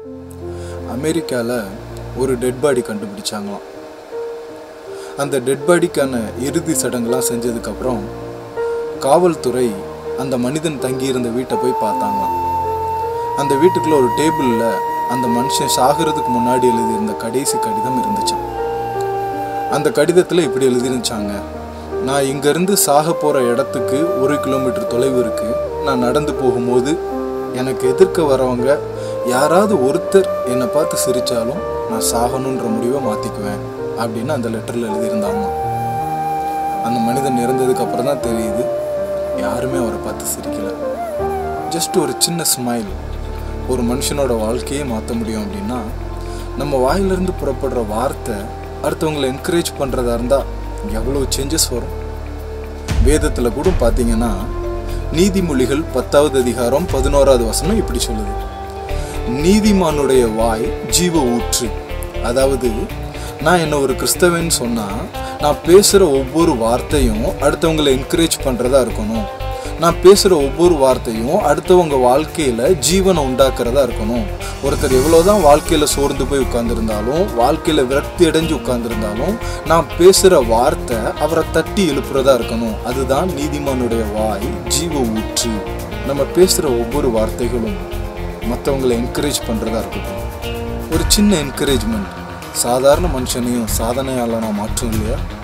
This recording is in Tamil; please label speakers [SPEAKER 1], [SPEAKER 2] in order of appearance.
[SPEAKER 1] அமெரிக்காவில் ஒரு டெட் பாடி கண்டுபிடிச்சாங்களாம் அந்த டெட் பாடிக்கான இறுதி சடங்குலாம் செஞ்சதுக்கப்புறம் காவல்துறை அந்த மனிதன் தங்கியிருந்த வீட்டை போய் பார்த்தாங்களாம் அந்த வீட்டுக்குள்ள ஒரு டேபிளில் அந்த மனுஷன் சாகிறதுக்கு முன்னாடி எழுதியிருந்த கடைசி கடிதம் இருந்துச்சாம் அந்த கடிதத்தில் இப்படி எழுதிருந்துச்சாங்க நான் இங்கேருந்து சாக போகிற இடத்துக்கு ஒரு கிலோமீட்டர் தொலைவு இருக்குது நான் நடந்து போகும்போது எனக்கு எதிர்க்க வரவங்க யாராவது ஒருத்தர் என்னை பார்த்து சிரித்தாலும் நான் சாகணுன்ற முடிவை மாற்றிக்குவேன் அப்படின்னு அந்த லெட்டரில் எழுதியிருந்தாங்க அந்த மனிதன் இறந்ததுக்கு அப்புறம் தான் தெரியுது யாருமே அவரை பார்த்து சிரிக்கல ஜஸ்ட் ஒரு சின்ன ஸ்மைல் ஒரு மனுஷனோட வாழ்க்கையே மாற்ற முடியும் அப்படின்னா நம்ம வாயிலிருந்து புறப்படுற வார்த்தை அடுத்தவங்களை என்கரேஜ் பண்ணுறதா இருந்தால் எவ்வளோ சேஞ்சஸ் வரும் வேதத்தில் கூட பார்த்தீங்கன்னா நீதிமொழிகள் பத்தாவது அதிகாரம் பதினோராவது வசனம் இப்படி சொல்லுது நீதிமானுடைய வாய் ஜீவ ஊற்று அதாவது நான் என்ன ஒரு கிறிஸ்தவன் சொன்னால் நான் பேசுகிற ஒவ்வொரு வார்த்தையும் அடுத்தவங்களை என்கரேஜ் பண்ணுறதா இருக்கணும் நான் பேசுகிற ஒவ்வொரு வார்த்தையும் அடுத்தவங்க வாழ்க்கையில் ஜீவனை உண்டாக்குறதா இருக்கணும் ஒருத்தர் எவ்வளோதான் வாழ்க்கையில் சோர்ந்து போய் உட்கார்ந்துருந்தாலும் வாழ்க்கையில் விரக்தி அடைஞ்சு உட்கார்ந்துருந்தாலும் நான் பேசுகிற வார்த்தை அவரை தட்டி எழுப்புறதா இருக்கணும் அதுதான் நீதிமானுடைய வாய் ஜீவ ஊற்று நம்ம பேசுகிற ஒவ்வொரு வார்த்தைகளும் மற்றவங்களை என்கரேஜ் பண்ணுறதா இருக்கட்டும் ஒரு சின்ன என்கரேஜ்மெண்ட் சாதாரண மனுஷனையும் சாதனையாளனா மாற்றும் இல்லையா